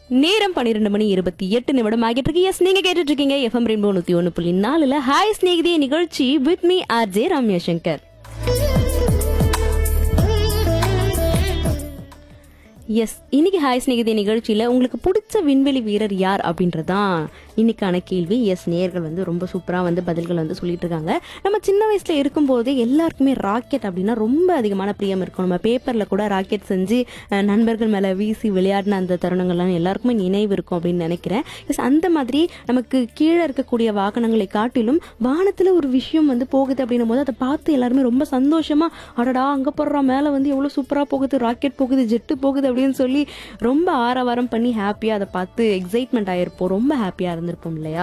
நேரம் பன்னிரெண்டு மணி இருபத்தி எட்டு நிமிடம் ஆகிட்டு இருக்கு எஸ் நீங்க கேட்டுட்டு இருக்கீங்க எஃப்எம் ரெயின்போ நூத்தி ஒன்னு புள்ளி நாலுல ஹாய் ஸ்நேகிதி நிகழ்ச்சி with me R J Ramya Shankar yes இன்னைக்கு ஹாய் ஸ்நேகிதி நிகழ்ச்சியில உங்களுக்கு பிடிச்ச விண்வெளி வீரர் யார் அப்படின்றதான் இன்னைக்கான கேள்வி எஸ் நேயர்கள் வந்து ரொம்ப சூப்பரா வந்து பதில்கள் வந்து சொல்லிட்டு இருக்காங்க நம்ம சின்ன வயசுல இருக்கும்போதே எல்லாருக்குமே ராக்கெட் அப்படின்னா ரொம்ப அதிகமான பிரியம் இருக்கும் நம்ம பேப்பர்ல கூட ராக்கெட் செஞ்சு அஹ், நண்பர்கள் மேல வீசி விளையாடின அந்த தருணங்கள்லாம் எல்லாருக்குமே நினைவு இருக்கும் அப்படின்னு நினைக்கிறேன் எஸ் அந்த மாதிரி நமக்கு கீழே இருக்கக்கூடிய வாகனங்களை காட்டிலும் வானத்துல ஒரு விஷயம் வந்து போகுது அப்படின்னும் போது அதை பார்த்து எல்லாருமே ரொம்ப சந்தோஷமா அடடா அங்க போடுறோம் மேல வந்து எவ்வளவு சூப்பரா போகுது ராக்கெட் போகுது ஜெட்டு போகுது அப்படின்னு சொல்லி ரொம்ப ஆரவாரம் பண்ணி ஹாப்பியா அதை பார்த்து எக்ஸைட்மெண்ட் ஆயிருப்போம் ரொம்ப ஹாப்பியா இருந்திருப்போம் இல்லையா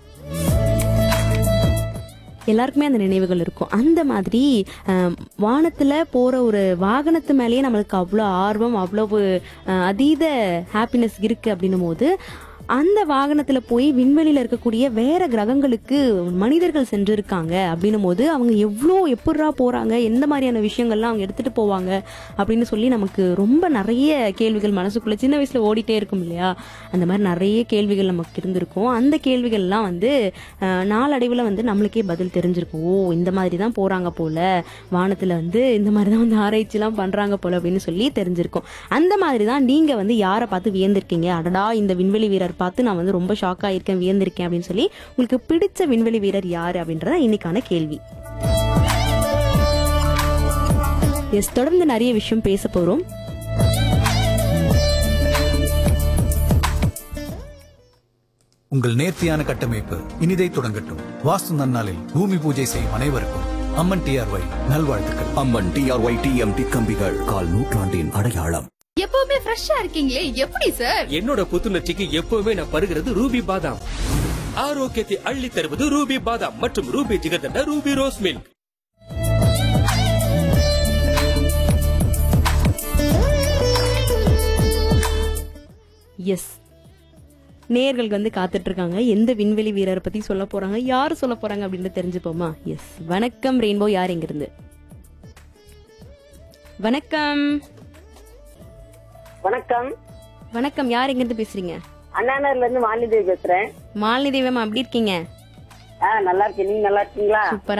எல்லாருக்குமே அந்த நினைவுகள் இருக்கும் அந்த மாதிரி ஆம், வானத்துல போற ஒரு வாகனத்து மேலேயே நம்மளுக்கு அவ்வளோ ஆர்வம் அவ்வளவு அஹ், அதீத ஹாப்பினஸ் இருக்கு அப்படின்னும் போது அந்த வாகனத்துல போய் விண்வெளியில இருக்கக்கூடிய வேற கிரகங்களுக்கு மனிதர்கள் சென்றிருக்காங்க அப்படின்னும் போது அவங்க எவ்வளோ எப்படிரா போறாங்க எந்த மாதிரியான விஷயங்கள்லாம் அவங்க எடுத்துட்டு போவாங்க அப்படின்னு சொல்லி நமக்கு ரொம்ப நிறைய கேள்விகள் மனசுக்குள்ள சின்ன வயசுல ஓடிட்டே இருக்கும் இல்லையா அந்த மாதிரி நிறைய கேள்விகள் நமக்கு இருந்திருக்கும் அந்த கேள்விகள்லாம் வந்து அஹ், நாளடைவுல வந்து நம்மளுக்கே பதில் தெரிஞ்சிருக்கும் ஓ இந்த மாதிரி தான் போறாங்க போல வானத்துல வந்து இந்த மாதிரி தான் வந்து ஆராய்ச்சிலாம் பண்றாங்க போல அப்படின்னு சொல்லி தெரிஞ்சிருக்கும் அந்த மாதிரி தான் நீங்க வந்து யாரை பார்த்து வியந்திருக்கீங்க அடடா இந்த விண்வெளி வீரர் பார்த்து நான் வந்து ரொம்ப ஷாக் ஆயிருக்கேன் வியந்திருக்கேன் அப்படின்னு சொல்லி உங்களுக்கு பிடிச்ச விண்வெளி வீரர் யாரு அப்படின்றத இன்னைக்கான கேள்வி எஸ் தொடர்ந்து நிறைய விஷயம் பேச போறோம் உங்கள் நேர்த்தியான கட்டமைப்பு இனிதை தொடங்கட்டும் வாஸ்து நன்னாளில் பூமி பூஜை செய்யும் அனைவருக்கும் அம்மன் டிஆர்ஒய் நல்வாழ்த்துக்கள் அம்மன் டிஆர்ஒய் டிஎம்டி கம்பிகள் கால் நூற்றாண்டின் அடையாளம் எப்பவுமே ஃப்ரெஷ்ஷா இருக்கீங்களே எப்படி சார் என்னோட புத்துணர்ச்சிக்கு எப்பவுமே நான் பருகிறது ரூபி பாதாம் ஆரோக்கியத்தை அள்ளி தருவது ரூபி பாதாம் மற்றும் Ruby jigarthanda Ruby rose milk yes நேயர்கள் வந்து காத்துட்டு இருக்காங்க எந்த விண்வெளி வீரரை பத்தி சொல்ல போறாங்க யார் சொல்ல போறாங்க அப்படின்னு தெரிஞ்சுப்போமா எஸ் வணக்கம் ரெயின்போ யார் எங்கிருந்து வணக்கம் வணக்கம் வணக்கம் யார் எங்கிருந்து பேசுறீங்க அண்ணாநகர்ல இருந்து வாணிதேவி பேசுறேன் மாலினி தேவம் அப்படி இருக்கீங்க ஆ நல்லா இருக்கேன் நீங்க நல்லா இருக்கீங்களா சூப்பரா